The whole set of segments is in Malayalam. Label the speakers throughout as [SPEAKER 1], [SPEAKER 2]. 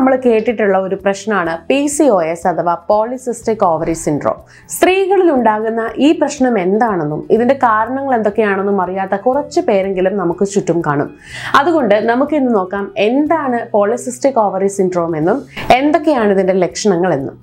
[SPEAKER 1] നമ്മൾ കേട്ടിട്ടുള്ള ഒരു പ്രശ്നമാണ് പി സി ഒ എസ് അഥവാ പോളിസിസ്റ്റിക് ഓവറി സിൻഡ്രോം സ്ത്രീകളിൽ ഉണ്ടാകുന്ന ഈ പ്രശ്നം എന്താണെന്നും ഇതിന്റെ കാരണങ്ങൾ എന്തൊക്കെയാണെന്നും അറിയാത്ത കുറച്ച് പേരെങ്കിലും നമുക്ക് ചുറ്റും കാണും അതുകൊണ്ട് നമുക്ക് ഇന്ന് നോക്കാം എന്താണ് പോളിസിസ്റ്റിക് ഓവറി സിൻഡ്രോം എന്നും എന്തൊക്കെയാണ് ഇതിന്റെ ലക്ഷണങ്ങൾ എന്നും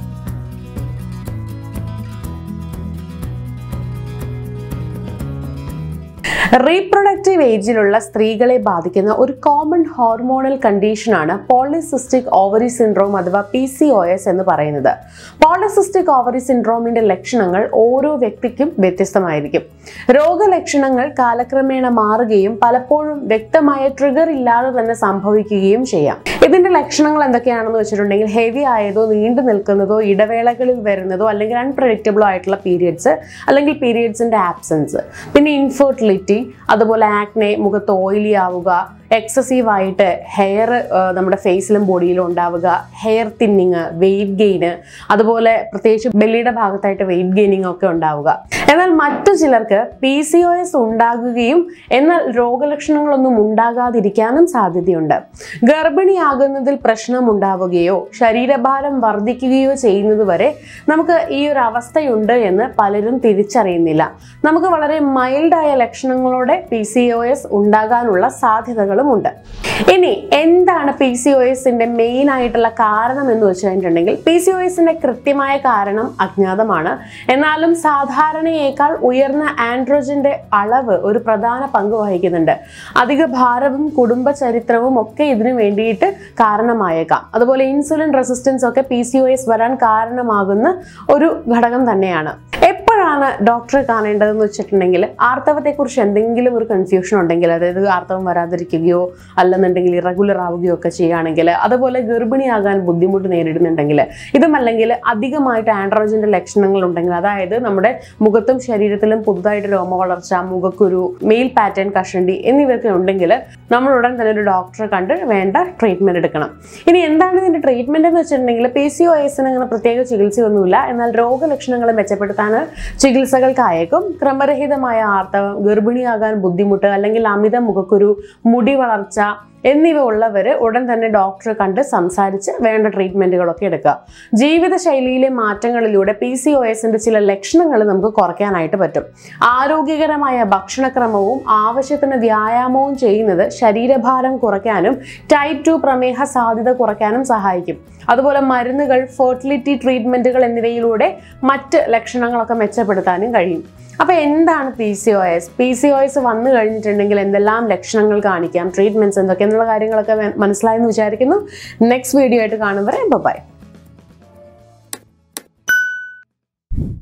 [SPEAKER 1] റീപ്രൊഡക്റ്റീവ് ഏജിലുള്ള സ്ത്രീകളെ ബാധിക്കുന്ന ഒരു കോമൺ ഹോർമോണൽ കണ്ടീഷനാണ് പോളിസിസ്റ്റിക് ഓവറി സിൻഡ്രോം അഥവാ പി സി ഒ എസ് എന്ന് പറയുന്നത് പോളിസിസ്റ്റിക് ഓവറി സിൻഡ്രോമിന്റെ ലക്ഷണങ്ങൾ ഓരോ വ്യക്തിക്കും വ്യത്യസ്തമായിരിക്കും രോഗലക്ഷണങ്ങൾ കാലക്രമേണ മാറുകയും പലപ്പോഴും വ്യക്തമായ ട്രിഗർ ഇല്ലാതെ തന്നെ സംഭവിക്കുകയും ചെയ്യാം ഇതിന്റെ ലക്ഷണങ്ങൾ എന്തൊക്കെയാണെന്ന് വെച്ചിട്ടുണ്ടെങ്കിൽ ഹെവി ആയതോ നീണ്ടു നിൽക്കുന്നതോ ഇടവേളകളിൽ വരുന്നതോ അല്ലെങ്കിൽ അൺപ്രഡിക്റ്റബിളോ ആയിട്ടുള്ള പീരിയഡ്സ് അല്ലെങ്കിൽ പീരിയഡ്സിന്റെ ആബ്സെൻസ് പിന്നെ ഇൻഫെർട്ടിലിറ്റി അതുപോലെ ആക്നെ മുഖത്ത് ഓയിലി ആവുക എക്സസീവ് ആയിട്ട് ഹെയർ നമ്മുടെ ഫേസിലും ബോഡിയിലും ഉണ്ടാവുക ഹെയർ തിന്നിങ് വെയിറ്റ് ഗെയിന് അതുപോലെ പ്രത്യേകിച്ച് ബെല്ലിയുടെ ഭാഗത്തായിട്ട് വെയിറ്റ് ഗെയിനിങ് ഒക്കെ ഉണ്ടാവുക എന്നാൽ മറ്റു ചിലർക്ക് പി സി ഒ എസ് ഉണ്ടാകുകയും എന്നാൽ രോഗലക്ഷണങ്ങളൊന്നും ഉണ്ടാകാതിരിക്കാനും സാധ്യതയുണ്ട് ഗർഭിണിയാകുന്നതിൽ പ്രശ്നം ഉണ്ടാവുകയോ ശരീരഭാരം വർദ്ധിക്കുകയോ ചെയ്യുന്നത് വരെ നമുക്ക് ഈ ഒരു അവസ്ഥയുണ്ട് എന്ന് പലരും തിരിച്ചറിയുന്നില്ല നമുക്ക് വളരെ മൈൽഡായ ലക്ഷണങ്ങളോടെ പി സി ഒ എസ് ഉണ്ടാകാനുള്ള സാധ്യതകളും ഉണ്ട് ഇനി എന്താണ് പി സി ഒ എസിന്റെ മെയിൻ ആയിട്ടുള്ള കാരണം എന്ന് വെച്ച് കഴിഞ്ഞിട്ടുണ്ടെങ്കിൽ പി സി ഒ എസിന്റെ കൃത്യമായ കാരണം അജ്ഞാതമാണ് എന്നാലും സാധാരണയേക്കാൾ ഉയർന്ന ആൻഡ്രോജന്റെ അളവ് ഒരു പ്രധാന പങ്ക് വഹിക്കുന്നുണ്ട് അധിക ഭാരവും കുടുംബ ചരിത്രവും ഒക്കെ ഇതിനു വേണ്ടിയിട്ട് കാരണമായേക്കാം അതുപോലെ ഇൻസുലിൻ റെസിസ്റ്റൻസ് ഒക്കെ പി സി ഒ എസ് വരാൻ കാരണമാകുന്ന ഒരു ഘടകം തന്നെയാണ് എപ്പോഴാണ് ഡോക്ടറെ കാണേണ്ടതെന്ന് വെച്ചിട്ടുണ്ടെങ്കിൽ ആർത്തവത്തെക്കുറിച്ച് എന്തെങ്കിലും ഒരു കൺഫ്യൂഷൻ ഉണ്ടെങ്കിൽ അതായത് ആർത്തവം വരാതിരിക്കുകയോ അല്ലെന്നുണ്ടെങ്കിൽ ഇറഗുലർ ആവുകയോ ഒക്കെ ചെയ്യുകയാണെങ്കിൽ അതുപോലെ ഗർഭിണിയാകാൻ ബുദ്ധിമുട്ട് നേരിടുന്നുണ്ടെങ്കിൽ ഇതുമല്ലെങ്കിൽ അധികമായിട്ട് ആൻഡ്രോജന്റെ ലക്ഷണങ്ങൾ ഉണ്ടെങ്കിൽ അതായത് നമ്മുടെ മുഖത്തും ശരീരത്തിലും പുതുതായിട്ട് രോമ വളർച്ച മുഖക്കുരു മെയിൽ പാറ്റേൺ കഷണ്ടി എന്നിവയൊക്കെ ഉണ്ടെങ്കിൽ നമ്മൾ ഉടൻ തന്നെ ഒരു ഡോക്ടറെ കണ്ട് വേണ്ട ട്രീറ്റ്മെന്റ് എടുക്കണം ഇനി എന്താണ് ഇതിന്റെ ട്രീറ്റ്മെന്റ് എന്ന് വെച്ചിട്ടുണ്ടെങ്കിൽ പി സി ഒ എസിന് അങ്ങനെ പ്രത്യേക ചികിത്സയൊന്നുമില്ല എന്നാൽ രോഗലക്ഷണങ്ങൾ മെച്ചപ്പെടുത്താൻ ചികിത്സകൾക്കായേക്കും ക്രമരഹിതമായ ആർത്തവം ഗർഭിണിയാകാൻ ബുദ്ധിമുട്ട് അല്ലെങ്കിൽ അമിത മുഖക്കുരു മുടി വളർച്ച എന്നിവ ഉള്ളവർ ഉടൻ തന്നെ ഡോക്ടറെ കണ്ട് സംസാരിച്ച് വേണ്ട ട്രീറ്റ്മെന്റുകളൊക്കെ എടുക്കുക ജീവിതശൈലിയിലെ മാറ്റങ്ങളിലൂടെ പി സി ഒ എസിന്റെ ചില ലക്ഷണങ്ങൾ നമുക്ക് കുറയ്ക്കാനായിട്ട് പറ്റും ആരോഗ്യകരമായ ഭക്ഷണക്രമവും ആവശ്യത്തിന് വ്യായാമവും ചെയ്യുന്നത് ശരീരഭാരം കുറയ്ക്കാനും ടൈപ്പ് ടു പ്രമേഹ സാധ്യത കുറയ്ക്കാനും സഹായിക്കും അതുപോലെ മരുന്നുകൾ ഫെർട്ടിലിറ്റി ട്രീറ്റ്മെന്റുകൾ എന്നിവയിലൂടെ മറ്റ് ലക്ഷണങ്ങളൊക്കെ മെച്ചപ്പെടുത്താനും കഴിയും അപ്പൊ എന്താണ് P C O S P C O S വന്നു കഴിഞ്ഞിട്ടുണ്ടെങ്കിൽ എന്തെല്ലാം ലക്ഷണങ്ങൾ കാണിക്കാം ട്രീറ്റ്മെന്റ്സ് എന്തൊക്കെ എന്നുള്ള കാര്യങ്ങളൊക്കെ മനസ്സിലായെന്ന് വിചാരിക്കുന്നു നെക്സ്റ്റ് വീഡിയോ ആയിട്ട് കാണും വരെ ബൈ